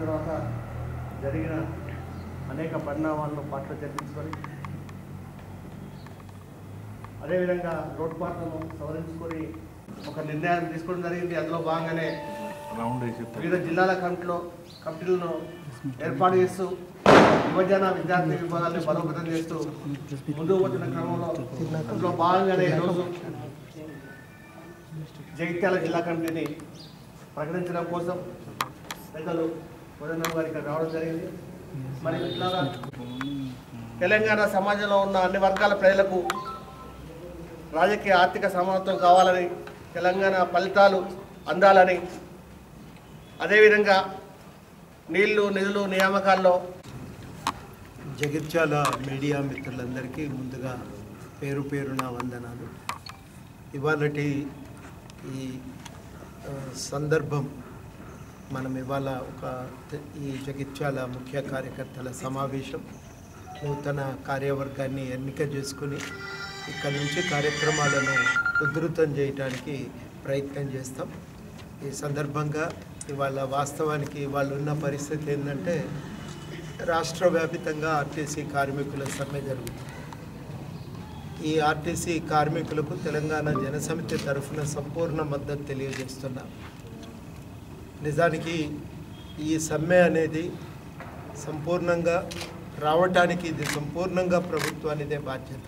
తర్వాత జరిగిన అనేక పరిణామాలను పాటలు చర్చించుకొని అదేవిధంగా లోటుపాట్లను సవరించుకొని ఒక నిర్ణయం తీసుకోవడం జరిగింది అందులో భాగంగానే వివిధ జిల్లాల కమిటీలో కమిటీలను ఏర్పాటు చేస్తూ యువజన విద్యార్థి విభాగాన్ని బలోపేతం చేస్తూ ముందుకు పోతున్న క్రమంలో అందులో భాగంగానే ఈరోజు జగిత్యాల జిల్లా కమిటీని ప్రకటించడం కోసం పెద్దలు వదన గారి ఇక్కడ రావడం జరిగింది మరి ఇట్లాగా తెలంగాణ సమాజంలో ఉన్న అన్ని వర్గాల ప్రజలకు రాజకీయ ఆర్థిక సమానత్వం కావాలని తెలంగాణ ఫలితాలు అందాలని అదేవిధంగా నీళ్లు నిధులు నియామకాల్లో జగిత్యాల మీడియా మిత్రులందరికీ ముందుగా పేరు పేరున వందనాలు ఇవాళటి ఈ ఆ, సందర్భం మనం ఇవాళ ఒక తె- ఈ జగిత్యాల ముఖ్య కార్యకర్తల సమావేశం నూతన కార్యవర్గాన్ని ఎన్నిక చేసుకుని ఇక్కడి నుంచి కార్యక్రమాలను ఉధృతం చేయడానికి ప్రయత్నం చేస్తాం ఈ సందర్భంగా ఇవాళ వాస్తవానికి వాళ్ళు ఉన్న పరిస్థితి ఏంటంటే రాష్ట్ర వ్యాపితంగా ఆర్టీసీ కార్మికుల సమ్మె జరుగుతుంది ఈ ఆర్టీసీ కార్మికులకు తెలంగాణ జనసమితి తరఫున సంపూర్ణ మద్దతు తెలియజేస్తున్నాం నిజానికి ఈ సమ్మె అనేది సంపూర్ణంగా రావటానికి ఇది సంపూర్ణంగా ప్రభుత్వానిదే బాధ్యత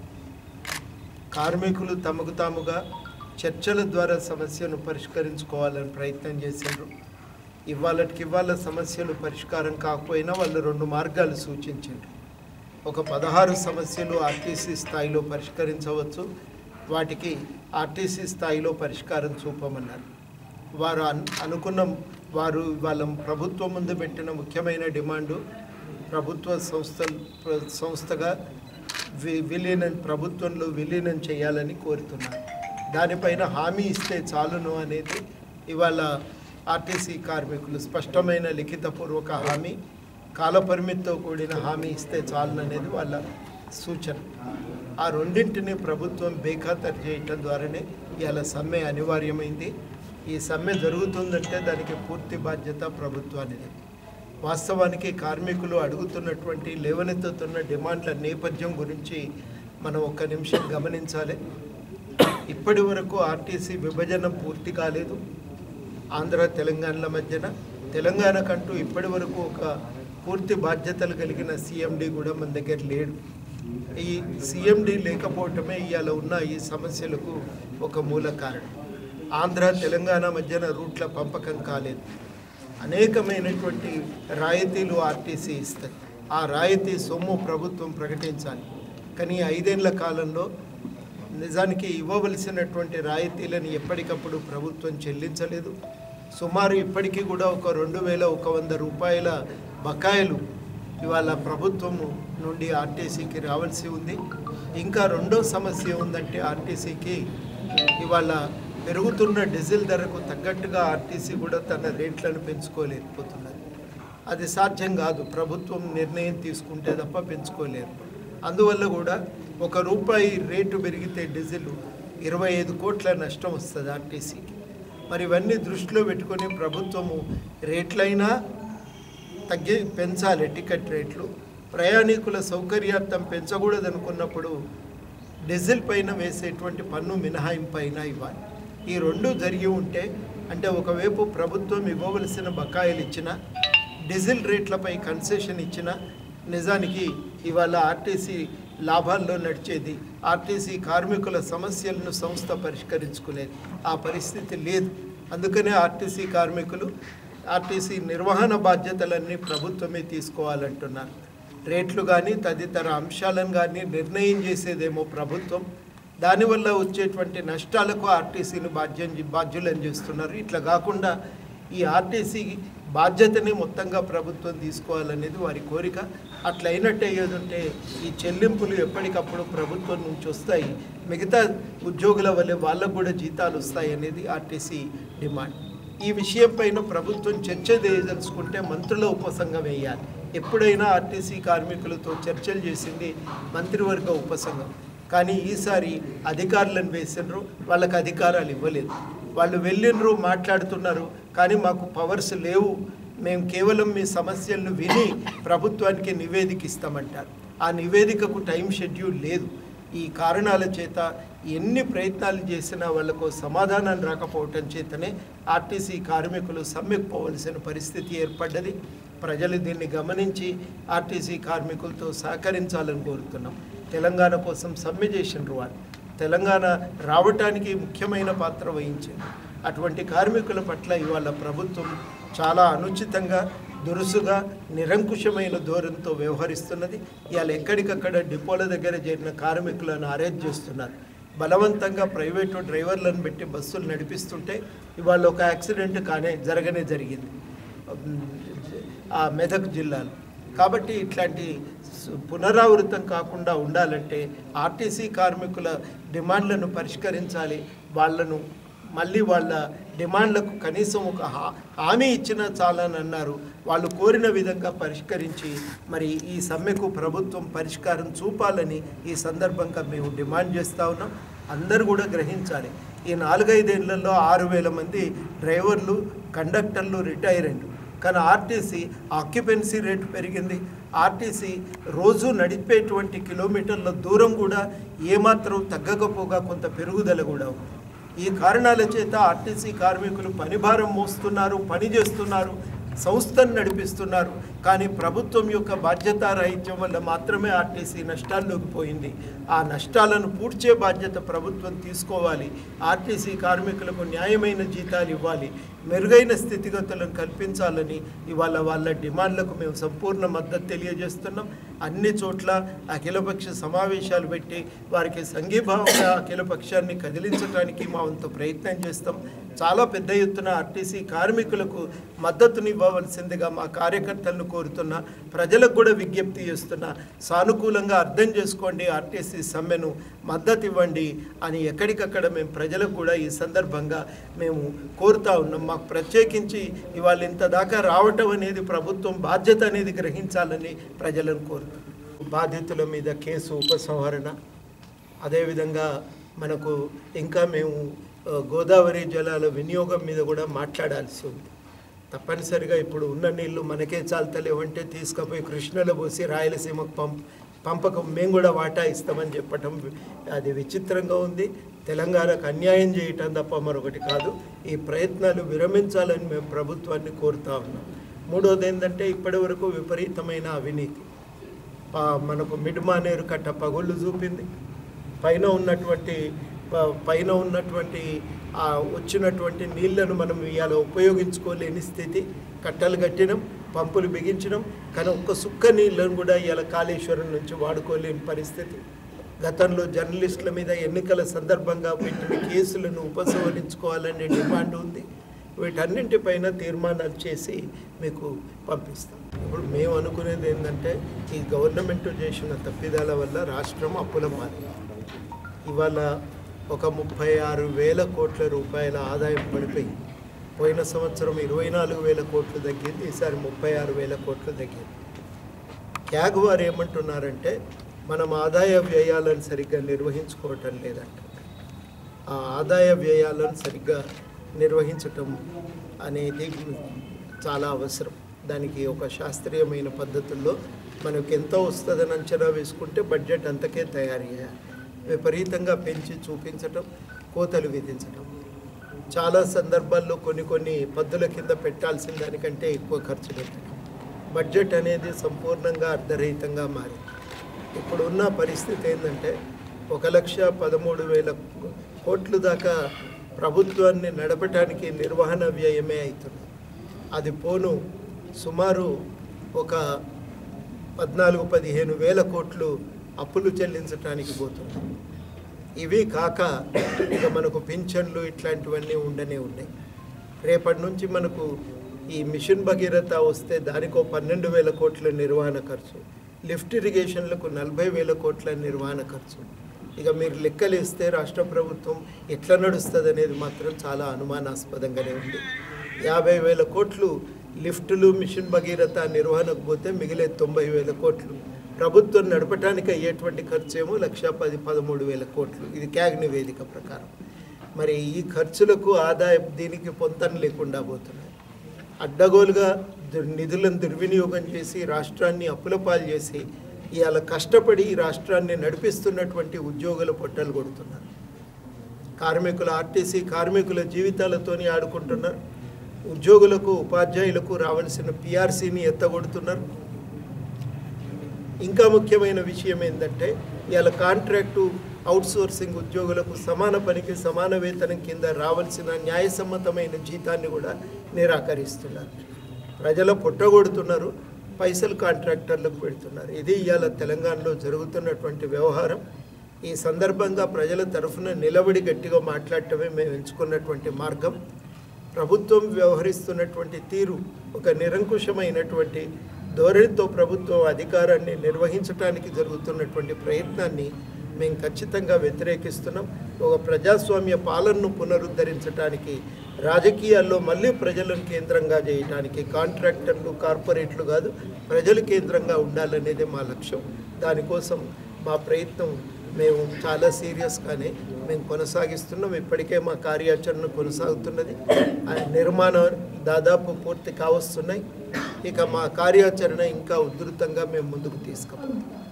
కార్మికులు తమకు తాముగా చర్చల ద్వారా సమస్యను పరిష్కరించుకోవాలని ప్రయత్నం చేశారు ఇవాళకి ఇవాళ సమస్యలు పరిష్కారం కాకపోయినా వాళ్ళు రెండు మార్గాలు సూచించారు ఒక పదహారు సమస్యలు ఆర్టీసీ స్థాయిలో పరిష్కరించవచ్చు వాటికి ఆర్టీసీ స్థాయిలో పరిష్కారం చూపమన్నారు వారు అన్ అనుకున్న వారు వాళ్ళ ప్రభుత్వం ముందు పెట్టిన ముఖ్యమైన డిమాండు ప్రభుత్వ సంస్థలు ప్ర- సంస్థగా వి- విలీనం ప్రభుత్వంలో విలీనం చేయాలని కోరుతున్నారు దానిపైన హామీ ఇస్తే చాలును అనేది ఇవాళ ఆర్టీసీ కార్మికులు స్పష్టమైన లిఖితపూర్వక హామీ కాలపరిమితితో కూడిన హామీ ఇస్తే చాలననేది వాళ్ళ సూచన ఆ రెండింటిని ప్రభుత్వం బేఖాతరు చేయటం ద్వారానే ఇవాళ సమ్మె అనివార్యమైంది ఈ సమ్మె జరుగుతుందంటే దానికి పూర్తి బాధ్యత ప్రభుత్వానిది వాస్తవానికి కార్మికులు అడుగుతున్నటువంటి లేవనెత్తుతున్న డిమాండ్ల నేపథ్యం గురించి మనం ఒక్క నిమిషం గమనించాలి ఇప్పటి వరకు ఆర్టీసీ విభజన పూర్తి కాలేదు ఆంధ్ర తెలంగాణల మధ్యన తెలంగాణకంటూ ఇప్పటి వరకు ఒక పూర్తి బాధ్యతలు కలిగిన సీఎండి కూడా మన దగ్గర లేడు ఈ సీఎండి లేకపోవటమే ఇవాళ ఉన్న ఈ సమస్యలకు ఒక మూల కారణం ఆంధ్ర తెలంగాణ మధ్యన రూట్ల పంపకం కాలేదు అనేకమైనటువంటి రాయితీలు ఆర్టీసీ ఇస్తుంది ఆ రాయితీ సొమ్ము ప్రభుత్వం ప్రకటించాలి కానీ ఐదేళ్ల కాలంలో నిజానికి ఇవ్వవలసినటువంటి రాయితీలను ఎప్పటికప్పుడు ప్రభుత్వం చెల్లించలేదు సుమారు ఇప్పటికీ కూడా ఒక రెండు వేల ఒక వంద రూపాయల బకాయిలు ఇవాళ ప్రభుత్వము నుండి ఆర్టీసీకి రావాల్సి ఉంది ఇంకా రెండో సమస్య ఉందంటే ఆర్టీసీకి ఇవాళ పెరుగుతున్న డీజిల్ ధరకు తగ్గట్టుగా ఆర్టీసీ కూడా తన రేట్లను పెంచుకోలేకపోతున్నది అది సాధ్యం కాదు ప్రభుత్వం నిర్ణయం తీసుకుంటే తప్ప పెంచుకోలేరు అందువల్ల కూడా ఒక రూపాయి రేటు పెరిగితే డీజిల్ ఇరవై ఐదు కోట్ల నష్టం వస్తుంది ఆర్టీసీకి మరి ఇవన్నీ దృష్టిలో పెట్టుకొని ప్రభుత్వము రేట్లైనా తగ్గి పెంచాలి టికెట్ రేట్లు ప్రయాణికుల సౌకర్యార్థం పెంచకూడదు అనుకున్నప్పుడు డీజిల్ పైన వేసేటువంటి పన్ను మినహాయింపు అయినా ఇవ్వాలి ఈ రెండు జరిగి ఉంటే అంటే ఒకవైపు ప్రభుత్వం ఇవ్వవలసిన బకాయిలు ఇచ్చిన డీజిల్ రేట్లపై కన్సెషన్ ఇచ్చిన నిజానికి ఇవాళ ఆర్టీసీ లాభాల్లో నడిచేది ఆర్టీసీ కార్మికుల సమస్యలను సంస్థ పరిష్కరించుకునేది ఆ పరిస్థితి లేదు అందుకనే ఆర్టీసీ కార్మికులు ఆర్టీసీ నిర్వహణ బాధ్యతలన్నీ ప్రభుత్వమే తీసుకోవాలంటున్నారు రేట్లు కానీ తదితర అంశాలను కానీ నిర్ణయం చేసేదేమో ప్రభుత్వం దానివల్ల వచ్చేటువంటి నష్టాలకు ఆర్టీసీని బాధ్యం బాధ్యులను చేస్తున్నారు ఇట్లా కాకుండా ఈ ఆర్టీసీ బాధ్యతని మొత్తంగా ప్రభుత్వం తీసుకోవాలనేది వారి కోరిక అట్లా అయినట్టే ఏదంటే ఈ చెల్లింపులు ఎప్పటికప్పుడు ప్రభుత్వం నుంచి వస్తాయి మిగతా ఉద్యోగుల వల్లే వాళ్ళకు కూడా జీతాలు వస్తాయి అనేది ఆర్టీసీ డిమాండ్ ఈ విషయం పైన ప్రభుత్వం చర్చ చేయదలుచుకుంటే మంత్రుల ఉపసంఘం వేయాలి ఎప్పుడైనా ఆర్టీసీ కార్మికులతో చర్చలు చేసింది మంత్రివర్గ ఉపసంఘం కానీ ఈసారి అధికారులను వేసినారు వాళ్ళకి అధికారాలు ఇవ్వలేదు వాళ్ళు వెళ్ళినరు మాట్లాడుతున్నారు కానీ మాకు పవర్స్ లేవు మేము కేవలం మీ సమస్యలను విని ప్రభుత్వానికి నివేదిక ఇస్తామంటారు ఆ నివేదికకు టైం షెడ్యూల్ లేదు ఈ కారణాల చేత ఎన్ని ప్రయత్నాలు చేసినా వాళ్ళకు సమాధానం రాకపోవటం చేతనే ఆర్టీసీ కార్మికులు సమ్మెకు పోవలసిన పరిస్థితి ఏర్పడ్డది ప్రజలు దీన్ని గమనించి ఆర్టీసీ కార్మికులతో సహకరించాలని కోరుతున్నాం తెలంగాణ కోసం సమ్మె చేసినారు వారు తెలంగాణ రావటానికి ముఖ్యమైన పాత్ర వహించింది అటువంటి కార్మికుల పట్ల ఇవాళ ప్రభుత్వం చాలా అనుచితంగా దురుసుగా నిరంకుశమైన ధోరణితో వ్యవహరిస్తున్నది ఇవాళ ఎక్కడికక్కడ డిపోల దగ్గర చేరిన కార్మికులను అరెస్ట్ చేస్తున్నారు బలవంతంగా ప్రైవేటు డ్రైవర్లను పెట్టి బస్సులు నడిపిస్తుంటే ఇవాళ ఒక యాక్సిడెంట్ కానే జరగనే జరిగింది ఆ మెదక్ జిల్లాలో కాబట్టి ఇట్లాంటి సు- పునరావృతం కాకుండా ఉండాలంటే ఆర్టీసీ కార్మికుల డిమాండ్లను పరిష్కరించాలి వాళ్ళను మళ్ళీ వాళ్ళ డిమాండ్లకు కనీసం ఒక హా- హామీ ఇచ్చినా చాలని అన్నారు వాళ్ళు కోరిన విధంగా పరిష్కరించి మరి ఈ సమ్మెకు ప్రభుత్వం పరిష్కారం చూపాలని ఈ సందర్భంగా మేము డిమాండ్ చేస్తూ ఉన్నాం అందరూ కూడా గ్రహించాలి ఈ నాలుగైదేళ్లలో ఆరు వేల మంది డ్రైవర్లు కండక్టర్లు రిటైర్ అయ్యారు కానీ ఆర్టీసీ ఆక్యుపెన్సీ రేటు పెరిగింది ఆర్టీసీ రోజు నడిపేటువంటి కిలోమీటర్ల దూరం కూడా ఏమాత్రం తగ్గకపోగా కొంత పెరుగుదల కూడా ఉంది ఈ కారణాల చేత ఆర్టీసీ కార్మికులు పనిభారం మోస్తున్నారు పని చేస్తున్నారు సంస్థను నడిపిస్తున్నారు కానీ ప్రభుత్వం యొక్క బాధ్యతారాహిత్యం వల్ల మాత్రమే ఆర్టీసీ నష్టాల్లోకి పోయింది ఆ నష్టాలను పూడ్చే బాధ్యత ప్రభుత్వం తీసుకోవాలి ఆర్టీసీ కార్మికులకు న్యాయమైన జీతాలు ఇవ్వాలి మెరుగైన స్థితిగతులను కల్పించాలని ఇవాళ వాళ్ళ డిమాండ్లకు మేము సంపూర్ణ మద్దతు తెలియజేస్తున్నాం అన్ని చోట్ల అఖిలపక్ష సమావేశాలు పెట్టి వారికి సంఘీభావంగా అఖిలపక్షాన్ని కదిలించడానికి మా వంతు ప్రయత్నం చేస్తాం చాలా పెద్ద ఎత్తున ఆర్టీసీ కార్మికులకు మద్దతునివ్వవలసిందిగా మా కార్యకర్తలను కోరుతున్నా ప్రజలకు కూడా విజ్ఞప్తి చేస్తున్నా సానుకూలంగా అర్థం చేసుకోండి ఆర్టీసీ సమ్మెను మద్దతు ఇవ్వండి అని ఎక్కడికక్కడ మేము ప్రజలకు కూడా ఈ సందర్భంగా మేము కోరుతా ఉన్నాం మాకు ప్రత్యేకించి ఇవాళ ఇంత దాకా రావటం అనేది ప్రభుత్వం బాధ్యత అనేది గ్రహించాలని ప్రజలను కోరుతున్నాం బాధితుల మీద కేసు ఉపసంహరణ అదేవిధంగా మనకు ఇంకా మేము ఆ, గోదావరి జలాల వినియోగం మీద కూడా మాట్లాడాల్సి ఉంది తప్పనిసరిగా ఇప్పుడు ఉన్న నీళ్లు మనకే చాలతలేవంటే తీసుకుపోయి కృష్ణలో పోసి రాయలసీమకు పంప్ పంపకం మేము కూడా వాటా ఇస్తామని చెప్పటం అది విచిత్రంగా ఉంది తెలంగాణకు అన్యాయం చేయటం తప్ప మరొకటి కాదు ఈ ప్రయత్నాలు విరమించాలని మేము ప్రభుత్వాన్ని కోరుతా ఉన్నాం మూడోది ఏంటంటే ఇప్పటివరకు విపరీతమైన అవినీతి పా- మనకు మిడ్ మానేరు కట్ట పగుళ్ళు చూపింది పైన ఉన్నటువంటి ప- పైన ఉన్నటువంటి ఆ వచ్చినటువంటి నీళ్లను మనం ఇవాళ ఉపయోగించుకోలేని స్థితి కట్టలు కట్టినాం పంపులు బిగించడం కానీ ఒక్క సుక్క నీళ్ళను కూడా ఇవాళ కాళేశ్వరం నుంచి వాడుకోలేని పరిస్థితి గతంలో జర్నలిస్టుల మీద ఎన్నికల సందర్భంగా పెట్టిన కేసులను ఉపసంహరించుకోవాలనే డిమాండ్ ఉంది వీటన్నింటిపైన తీర్మానాలు చేసి మీకు పంపిస్తాం ఇప్పుడు మేము అనుకునేది ఏంటంటే ఈ గవర్నమెంట్ చేసిన తప్పిదాల వల్ల రాష్ట్రం అప్పుల మారింది ఇవాళ ఒక ముప్పై ఆరు వేల కోట్ల రూపాయల ఆదాయం పడిపోయింది పోయిన సంవత్సరం ఇరవై నాలుగు వేల కోట్లు తగ్గింది ఈసారి ముప్పై ఆరు వేల కోట్లు తగ్గింది క్యాగ్ వారు ఏమంటున్నారంటే మనం ఆదాయ వ్యయాలను సరిగ్గా నిర్వహించుకోవటం లేదంట ఆ ఆదాయ వ్యయాలను సరిగ్గా నిర్వహించటం అనేది చాలా అవసరం దానికి ఒక శాస్త్రీయమైన పద్ధతుల్లో మనకు ఎంత వస్తుందని అంచనా వేసుకుంటే బడ్జెట్ అంతకే తయారు చేయాలి విపరీతంగా పెంచి చూపించటం కోతలు విధించటం చాలా సందర్భాల్లో కొన్ని కొన్ని పద్ధతుల కింద పెట్టాల్సిన దానికంటే ఎక్కువ ఖర్చు పెట్టడం బడ్జెట్ అనేది సంపూర్ణంగా అర్ధరహితంగా మారింది ఇప్పుడున్న పరిస్థితి ఏంటంటే ఒక లక్ష పదమూడు వేల కోట్లు దాకా ప్రభుత్వాన్ని నడపటానికి నిర్వహణ వ్యయమే అవుతుంది అది పోను సుమారు ఒక పద్నాలుగు పదిహేను వేల కోట్లు అప్పులు చెల్లించటానికి పోతుంది ఇవి కాక ఇక మనకు పింఛన్లు ఇట్లాంటివన్నీ ఉండనే ఉన్నాయి రేపటి నుంచి మనకు ఈ మిషన్ భగీరథ వస్తే దానికో పన్నెండు వేల కోట్ల నిర్వహణ ఖర్చు లిఫ్ట్ ఇరిగేషన్లకు నలభై వేల కోట్ల నిర్వహణ ఖర్చు ఇక మీరు లెక్కలు ఇస్తే రాష్ట్ర ప్రభుత్వం ఎట్లా నడుస్తుంది అనేది మాత్రం చాలా అనుమానాస్పదంగానే ఉంది యాభై వేల కోట్లు లిఫ్టులు మిషన్ భగీరథ నిర్వహణకు పోతే మిగిలే తొంభై వేల కోట్లు ప్రభుత్వం నడపడానికి అయ్యేటువంటి ఖర్చు ఏమో లక్ష పది పదమూడు వేల కోట్లు ఇది క్యాగ్ నివేదిక ప్రకారం మరి ఈ ఖర్చులకు ఆదాయం దీనికి పొంతన లేకుండా పోతున్నాయి అడ్డగోలుగా దు- నిధులను దుర్వినియోగం చేసి రాష్ట్రాన్ని అప్పుల పాలు చేసి ఇవాళ కష్టపడి ఈ రాష్ట్రాన్ని నడిపిస్తున్నటువంటి ఉద్యోగుల పొట్టలు కొడుతున్నారు కార్మికుల ఆర్టీసీ కార్మికుల జీవితాలతోని ఆడుకుంటున్నారు ఉద్యోగులకు ఉపాధ్యాయులకు రావాల్సిన పిఆర్సీని ఎత్తగొడుతున్నారు ఇంకా ముఖ్యమైన విషయం ఏంటంటే ఇవాళ కాంట్రాక్టు అవుట్సోర్సింగ్ ఉద్యోగులకు సమాన పనికి సమాన వేతనం కింద రావాల్సిన న్యాయసమ్మతమైన జీతాన్ని కూడా నిరాకరిస్తున్నారు ప్రజల పుట్టగొడుతున్నారు పైసలు కాంట్రాక్టర్లకు పెడుతున్నారు ఇది ఇవాళ తెలంగాణలో జరుగుతున్నటువంటి వ్యవహారం ఈ సందర్భంగా ప్రజల తరఫున నిలబడి గట్టిగా మాట్లాడటమే మేము ఎంచుకున్నటువంటి మార్గం ప్రభుత్వం వ్యవహరిస్తున్నటువంటి తీరు ఒక నిరంకుశమైనటువంటి ధోరణితో ప్రభుత్వం అధికారాన్ని నిర్వహించడానికి జరుగుతున్నటువంటి ప్రయత్నాన్ని మేము ఖచ్చితంగా వ్యతిరేకిస్తున్నాం ఒక ప్రజాస్వామ్య పాలనను పునరుద్ధరించడానికి రాజకీయాల్లో మళ్ళీ ప్రజలను కేంద్రంగా చేయడానికి కాంట్రాక్టర్లు కార్పొరేట్లు కాదు ప్రజలు కేంద్రంగా ఉండాలనేదే మా లక్ష్యం దానికోసం మా ప్రయత్నం మేము చాలా సీరియస్గానే మేము కొనసాగిస్తున్నాం ఇప్పటికే మా కార్యాచరణ కొనసాగుతున్నది ఆ నిర్మాణం దాదాపు పూర్తి కావస్తున్నాయి ఇక మా కార్యాచరణ ఇంకా ఉధృతంగా మేము ముందుకు తీసుకుపోతాం